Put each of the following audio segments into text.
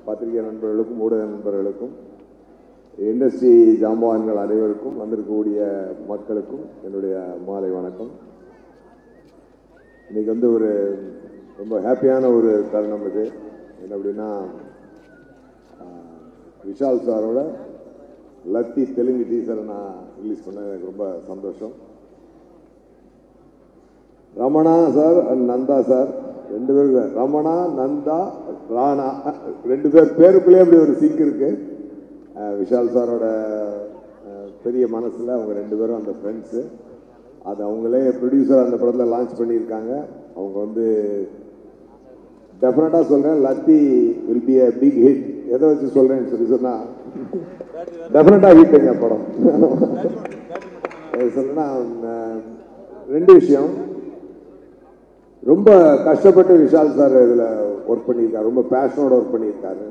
பத்திரிகை நண்பர்களுக்கும் ஊடக நண்பர்களுக்கும் இண்டஸ்ட்ரி ஜாம்பவான்கள் அனைவருக்கும் வந்திருக்கக்கூடிய மக்களுக்கும் என்னுடைய மாலை வணக்கம் இன்னைக்கு வந்து ஒரு ரொம்ப ஹாப்பியான ஒரு தருணம் இது என்ன அப்படின்னா ஆஹ், விஷால் சாரோட லத்தி தெலுங்கு டீசரை நான் ரிலீஸ் பண்ண எனக்கு ரொம்ப சந்தோஷம் Ramana sir and Nandha sir ரெண்டு பேரும் ரமணா நந்தா ராணா ரெண்டு பேர் பேருக்குள்ளேயே அப்படி ஒரு சிங்க் இருக்கு அஹ் விஷால் சாரோட அஹ், பெரிய மனசில் அவங்க ரெண்டு பேரும் அந்த ஃப்ரெண்ட்ஸு அது அவங்களே ப்ரொடியூசர் அந்த படத்தில் லான்ச் பண்ணியிருக்காங்க அவங்க வந்து டெஃபினட்டாக சொல்கிறேன் Laththi will be a big hit எதை வச்சு சொல்கிறேன்னு சொல்லி சொன்னால் டெஃபினட்டாக ஹிட்டுங்க படம் சொல்லுன்னா ரெண்டு விஷயம் ரொம்ப கஷ்டப்பட்டு விஷால் சார் இதில் ஒர்க் பண்ணியிருக்காரு ரொம்ப பேஷனோட ஒர்க் பண்ணியிருக்காரு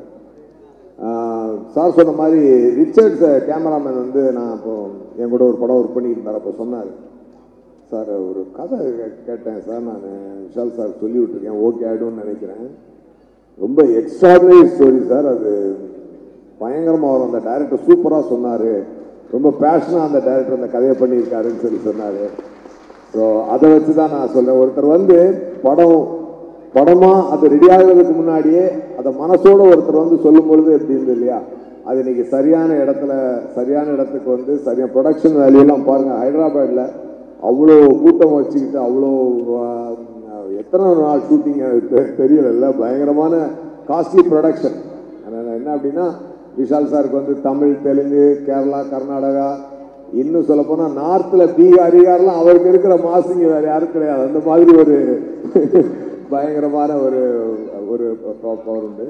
ஆஹ் சார் சொன்ன மாதிரி ரிச்சர்ட்ஸ் கேமராமேன் வந்து நான் இப்போ என் கூட ஒரு படம் ஒர்க் பண்ணியிருந்தார் அப்போ சொன்னார் சார் ஒரு கதை கே- கேட்டேன் சார் நான் விஷால் சார் சொல்லி விட்டுருக்கேன் ஓகே ஆகிடும்னு நினைக்கிறேன் ரொம்ப எக்ஸ்ட்ராடனரி ஸ்டோரி சார் அது பயங்கரமாக வரும் அந்த டைரக்டர் சூப்பராக சொன்னார் ரொம்ப பேஷனாக அந்த டைரக்டர் அந்த கதையை பண்ணியிருக்காருன்னு சொல்லி சொன்னார் ஸோ அதை வச்சு தான் நான் சொல்கிறேன் ஒருத்தர் வந்து படம் படமாக அது ரெடி ஆகுறதுக்கு முன்னாடியே அதை மனசோட ஒருத்தர் வந்து சொல்லும் பொழுது எப்படி இருந்தது இல்லையா அது இன்னைக்கு சரியான இடத்துல சரியான இடத்துக்கு வந்து சரியான ப்ரொடக்ஷன் வேல்யூலாம் பாருங்கள் ஹைதராபாத்தில் அவ்வளோ கூட்டம் வச்சுக்கிட்டு அவ்வளோ ஆஹ், எத்தனை நாள் ஷூட்டிங் தெரியல பயங்கரமான காஸ்ட்லி ப்ரொடக்ஷன் அதனால் என்ன அப்படின்னா விஷால் சாருக்கு வந்து தமிழ் தெலுங்கு கேரளா கர்நாடகா இன்னும் சொல்ல போனா நார்த்ல பீகார் பீகார்லாம் அவருக்கு இருக்கிற மாசுங்க வேற யாரும் கிடையாது அந்த மாதிரி ஒரு பயங்கரமான ஒரு ஒரு பவர் உண்டு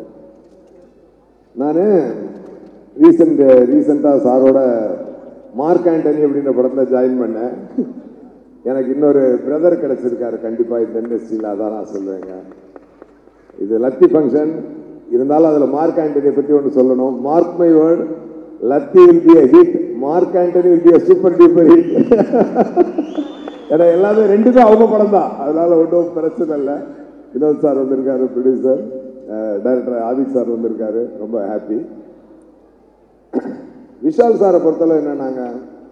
நான் ரீசெண்ட் ரீசெண்டாக சாரோட மார்க் ஆண்டனி அப்படின்ற படத்தில் ஜாயின் பண்ணேன் எனக்கு இன்னொரு பிரதர் கிடைச்சிருக்காரு கண்டிப்பாக இந்த இண்டஸ்ட்ரியில் அதான் நான் சொல்லுவேங்க இது லத்தி ஃபங்க்ஷன் இருந்தாலும் அதில் மார்க் ஆண்டனியை பற்றி ஒன்று சொல்லணும் mark my word Laththi will be hit Mark Antony will be super duper hit ஏன்னா எல்லாமே ரெண்டுமே அவங்க படம் தான் அதனால ஒன்றும் பிரச்சனை இல்லை வினோத் சார் வந்திருக்காரு ப்ரொடியூசர் டைரக்டர் ஆதிக் சார் வந்திருக்காரு ரொம்ப ஹாப்பி விஷால் சாரை பொறுத்தளவு என்னன்னாங்க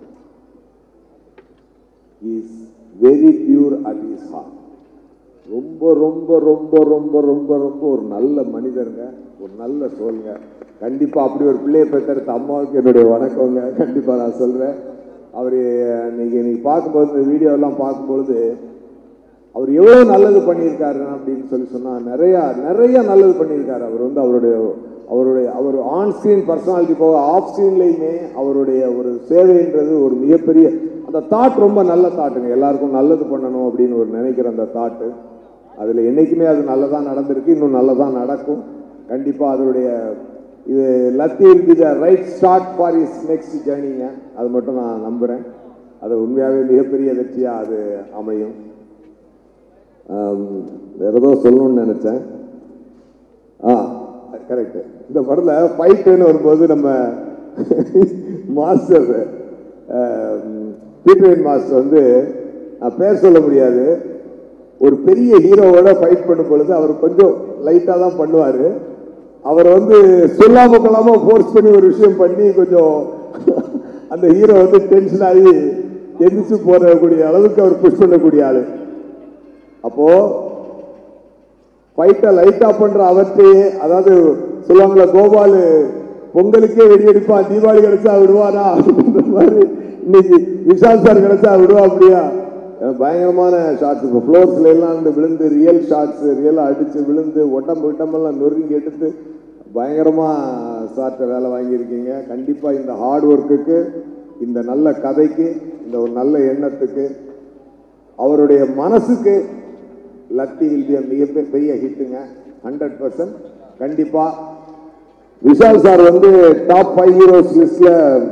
is very pure at is heart ரொம்ப ரொம்ப ரொம்ப ரொம்ப ரொம்ப ரொம்ப ஒரு நல்ல மனிதருங்க ஒரு நல்ல சோல்ங்க கண்டிப்பாக அப்படி ஒரு பிள்ளையை பெற்றெடுத்த அம்மாவுக்கு என்னுடைய வணக்கங்க கண்டிப்பாக நான் சொல்கிறேன் அவர் இன்னைக்கு இன்னைக்கு பார்க்கும்போது இந்த வீடியோ எல்லாம் பார்க்கும்பொழுது அவர் எவ்வளோ நல்லது பண்ணியிருக்காரு அப்படின்னு சொல்லி சொன்னால் நிறையா நிறைய நல்லது பண்ணியிருக்காரு அவர் வந்து அவருடைய அவருடைய அவர் ஆன் ஸ்க்ரீன் பர்சனாலிட்டி போக ஆஃப் ஸ்க்ரீன்லேயுமே அவருடைய ஒரு சேவைன்றது ஒரு மிகப்பெரிய அந்த தாட் ரொம்ப நல்ல தாட்டுங்க எல்லாருக்கும் நல்லது பண்ணணும் அப்படின்னு ஒரு நினைக்கிற அந்த தாட்டு அதில் என்றைக்குமே அது நல்லதாக நடந்திருக்கு இன்னும் நல்லதாக நடக்கும் கண்டிப்பாக அதனுடைய இது லத்தில் be the right start for is next ஜேர்னிங்க அது மட்டும் நான் நம்புகிறேன் அது உண்மையாகவே மிகப்பெரிய வெற்றியாக அது அமையும் ஆம், வேற ஏதோ சொல்லணும்னு நினைச்சேன் ஆ கரெக்ட் இந்த படத்தில் ஃபைட்டுன்னு வரும்போது நம்ம மாஸ்டர் பீட்டர் மாஸ்டர் வந்து நான் பேர் சொல்ல முடியாது ஒரு பெரிய ஹீரோவோட ஃபைட் பண்ணும் பொழுது அவர் கொஞ்சம் லைட்டாக தான் பண்ணுவார் அவர் வந்து சொல்லாம கொள்ளாம ஃபோர்ஸ் பண்ணி ஒரு விஷயம் பண்ணி கொஞ்சம் அந்த ஹீரோ வந்து டென்ஷன் ஆகி எந்திரிச்சு போறக்கூடிய அளவுக்கு அவர் புஷ் பண்ணக்கூடிய ஆளு அப்போ ஃபைட்டை லைட்டா பண்ற அவர்கிட்டயே அதாவது சொல்லுவாங்களே கோபால் பொங்கலுக்கே வெடியடிப்பான் தீபாவளி கிடைச்சா விடுவானா அப்படின்ற மாதிரி இன்னைக்கு விஷால் சார் கிடைச்சா விடுவா அப்படியா அஹ் பயங்கரமான ஷாட்ஸ் இப்போ ஃப்ளோர்ஸ்ல எல்லாம் வந்து விழுந்து ரியல் ஷாட்ஸ் ரியலாக அடிச்சு விழுந்து உடம்பு உடம்பெல்லாம் நொறுங்கி எடுத்து பயங்கரமா சார்ட்ட வேலை வாங்கியிருக்கீங்க கண்டிப்பா இந்த ஹார்ட் ஒர்க்குக்கு இந்த நல்ல கதைக்கு இந்த ஒரு நல்ல எண்ணத்துக்கு அவருடைய மனசுக்கு லத்தி வில் பி மிக பெரிய ஹிட்டுங்க ஹண்ட்ரட் பர்சன்ட் கண்டிப்பா விஷால் சார் வந்து டாப் ஃபைவ் ஹீரோஸ் லிஸ்ட்ல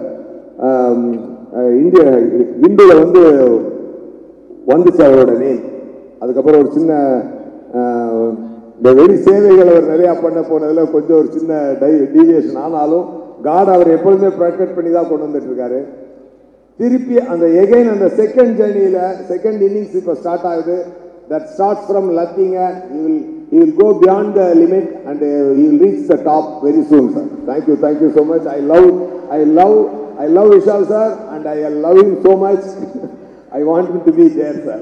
இந்திய இந்தியில வந்து வந்துச்சு அவரோட நேம் அதுக்கப்புறம் ஒரு சின்ன ஆஹ், இந்த வெளி சேவைகள் அவர் நிறைய பண்ண போனதுல கொஞ்சம் ஒரு சின்ன டை டீவியேஷன் ஆனாலும் காட் அவர் எப்பொழுதுமே ப்ராக்டிஸ் பண்ணி தான் கொண்டு வந்துட்டு இருக்காரு திருப்பி அந்த எகைன் அந்த செகண்ட் ஜேர்னியில செகண்ட் இன்னிங்ஸ் இப்போ ஸ்டார்ட் ஆகுது தட் ஸ்டார்ட் ஃப்ரம் லத்திங்க you will he will go beyond the limit and uh, he will reach the top very soon, sir. Thank you, thank you so much. I love, I love, I love Vishal sir, and I love him so much. I want him to be there, sir.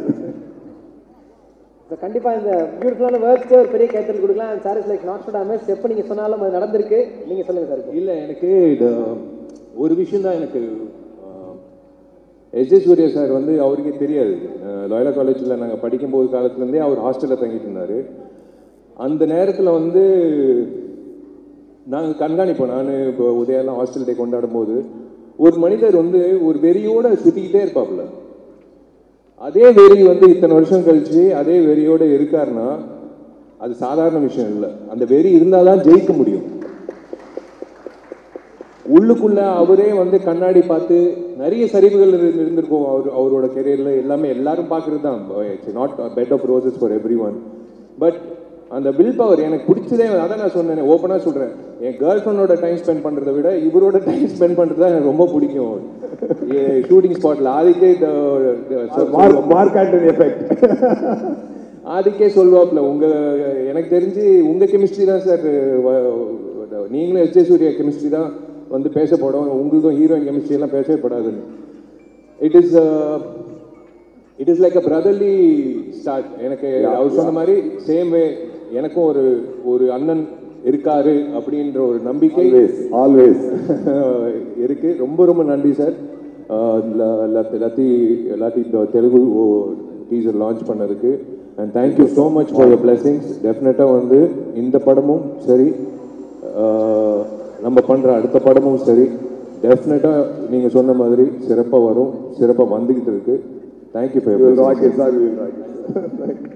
So கண்டிப்பாக இந்த பியூட்டிஃபுல்லான வேர்ட்ஸ்க்கு ஒரு பெரிய கைத்தல் கொடுக்கலாம் sir is like not Thomas எப்போ நீங்கள் சொன்னாலும் அது நடந்திருக்கு நீங்கள் சொல்லுங்கள் சார் இப்போ இல்லை எனக்கு இது ஒரு விஷயம் தான் எனக்கு எஸ்ஜே சூர்யா சார் வந்து அவருக்கே தெரியாது லாயலா காலேஜில் நாங்கள் படிக்கும்போது காலத்துலேருந்தே அவர் ஹாஸ்டலில் தங்கிட்டு இருந்தார் அந்த நேரத்தில் வந்து நாங்கள் கண்காணிப்போம் நான் இப்போ உதயெல்லாம் ஹாஸ்டல் டே கொண்டாடும் போது ஒரு மனிதர் வந்து ஒரு வெறியோட சுற்றிக்கிட்டே இருப்பாப்புல அதே வெறி வந்து இத்தனை வருஷம் கழிச்சு அதே வெறியோட இருக்காருன்னா அது சாதாரண விஷயம் இல்லை அந்த வெறி இருந்தால் தான் ஜெயிக்க முடியும் உள்ளுக்குள்ள அவரே வந்து கண்ணாடி பார்த்து நிறைய சரிவுகள் இருந்து- இருந்திருக்கும் அவர் அவரோட கெரியர்ல எல்லாமே எல்லாரும் பார்க்கறது தான் it's not bed of roses for everyone but அந்த வில் பவர் எனக்கு பிடிச்சதே அதான் நான் சொன்னேன் ஓப்பனாக சொல்கிறேன் என் கேர்ள் ஃப்ரெண்டோட டைம் ஸ்பெண்ட் பண்ணுறதை விட இவரோட டைம் ஸ்பெண்ட் பண்ணுறது தான் எனக்கு ரொம்ப பிடிக்கும் ஷூட்டிங் ஸ்பாட்டில் அதுக்கே Mark, Mark Antony effect. அதுக்கே சொல்வாப்ல உங்க எனக்கு தெரிஞ்சு உங்க கெமிஸ்ட்ரி தான் சார் நீங்களும் எஸ் ஜே சூர்யா கெமிஸ்ட்ரி தான் வந்து பேச போடும் உங்களுக்கும் ஹீரோயின் கெமிஸ்ட்ரி எல்லாம் பேசவே படாதுன்னு it is it is like a brotherly start எனக்கு அவர் சொன்ன மாதிரி சேம் வே எனக்கும் ஒரு ஒரு அண்ணன் இருக்காரு அப்படின்ற ஒரு நம்பிக்கை Always, always. இருக்கு ரொம்ப ரொம்ப நன்றி sir Laththi Laththi Telugu teaser launch பண்ணதுக்கு and thank you so much for your blessings டெஃபினட்டாக வந்து இந்த படமும் சரி uh, நம்ம பண்ணுற அடுத்த படமும் சரி டெஃபினட்டாக நீங்கள் சொன்ன மாதிரி சிறப்பாக வரும் சிறப்பாக வந்துக்கிட்டு இருக்கு thank you We will for rock it, sir. We will rock it.